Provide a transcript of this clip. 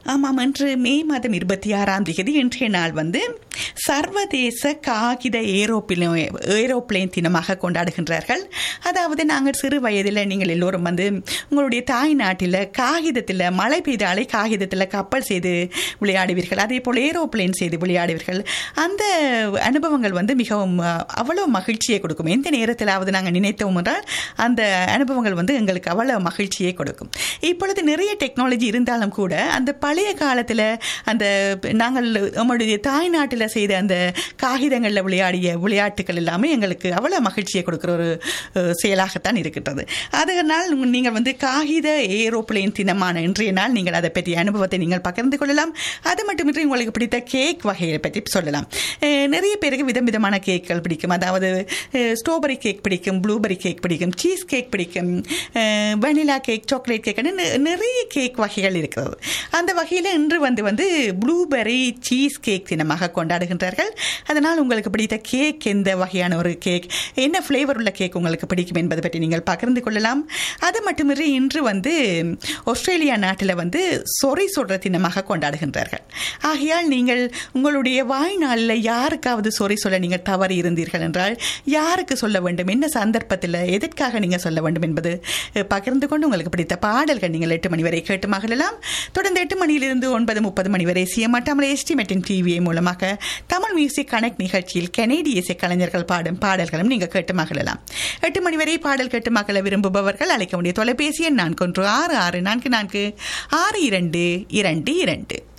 ஆமாம் இன்று மே மாதம் இருபத்தி ஆறாம் தேதி இன்றைய நாள் வந்து சர்வதேச காகித ஏரோப்ளே ஏரோப்ளேன் தினமாக கொண்டாடுகின்றார்கள் அதாவது நாங்கள் சிறு வயதில் நீங்கள் எல்லோரும் வந்து உங்களுடைய தாய் நாட்டில் காகிதத்தில் மழை பெய்தாலே காகிதத்தில் கப்பல் செய்து விளையாடுவீர்கள் அதே போல் ஏரோப்ளேன் செய்து விளையாடுவீர்கள் அந்த அனுபவங்கள் வந்து மிகவும் அஹ், அவ்வளவு மகிழ்ச்சியை கொடுக்கும் எந்த நேரத்திலாவது நாங்கள் நினைத்தோம் என்றால் அந்த அனுபவங்கள் வந்து எங்களுக்கு அவ்வளவு மகிழ்ச்சியை கொடுக்கும் இப்பொழுது நிறைய டெக்னாலஜி இருந்தாலும் கூட அந்த பழைய காலத்தில் அந்த நாங்கள் நம்மளுடைய தாய்நாட்டில் செய்த அந்த காகிதங்களில் விளையாடிய விளையாட்டுகள் எல்லாமே எங்களுக்கு அவ்வளோ மகிழ்ச்சியை கொடுக்குற ஒரு அஹ், செயலாகத்தான் இருக்கின்றது அதனால் நீங்கள் வந்து காகித ஏரோப்ளேன் தினமான இன்றைய நாள் நீங்கள் அதை பற்றிய அனுபவத்தை நீங்கள் பகிர்ந்து கொள்ளலாம் அது மட்டுமின்றி உங்களுக்கு பிடித்த கேக் வகையை பற்றி சொல்லலாம் அஹ், நிறைய பேருக்கு விதம் விதமான கேக்கள் பிடிக்கும் அதாவது ஸ்ட்ராபெரி கேக் பிடிக்கும் ப்ளூபெரி கேக் பிடிக்கும் சீஸ் கேக் பிடிக்கும் வெனிலா கேக் சாக்லேட் கேக் நிறைய கேக் வகைகள் இருக்கிறது அந்த வகையில் இன்று வந்து வந்து ப்ளூபெரி சீஸ் கேக் தினமாக கொண்டாடுகின்றார்கள் அதனால் உங்களுக்கு பிடித்த கேக் எந்த வகையான ஒரு கேக் என்ன ஃப்ளேவர் உள்ள கேக் உங்களுக்கு பிடிக்கும் என்பதை பற்றி நீங்கள் பகிர்ந்து கொள்ளலாம் அது மட்டுமின்றி இன்று வந்து ஆஸ்திரேலியா நாட்டில் வந்து சொறி சொல்ற தினமாக கொண்டாடுகின்றார்கள் ஆகையால் நீங்கள் உங்களுடைய வாழ்நாளில் யாருக்காவது சொறி சொல்ல நீங்கள் தவறி இருந்தீர்கள் என்றால் யாருக்கு சொல்ல வேண்டும் என்ன சந்தர்ப்பத்தில் எதற்காக நீங்கள் சொல்ல வேண்டும் என்பது அஹ், பகிர்ந்து கொண்டு உங்களுக்கு பிடித்த பாடல்கள் நீங்கள் எட்டு மணி வரை கேட்டு மகிழலாம் தொடர்ந்து எட்டு மணியிலிருந்து ஒன்பது முப்பது மணி வரை சிஎம்மாட்டாமல் எஸ்டிமேட்டின் டிவியை மூலமாக தமிழ் மியூசிக் கனெக்ட் நிகழ்ச்சியில் கனேடிய இசை கலைஞர்கள் பாடும் பாடல்களும் நீங்கள் கேட்டு மகிழலாம் எட்டு மணி வரை பாடல் கேட்டு மகிழ விரும்புபவர்கள் அழைக்க வேண்டிய தொலைபேசி எண் நான்கு ஒன்று ஆறு ஆறு நான்கு நான்கு ஆறு இரண்டு இரண்டு இரண்டு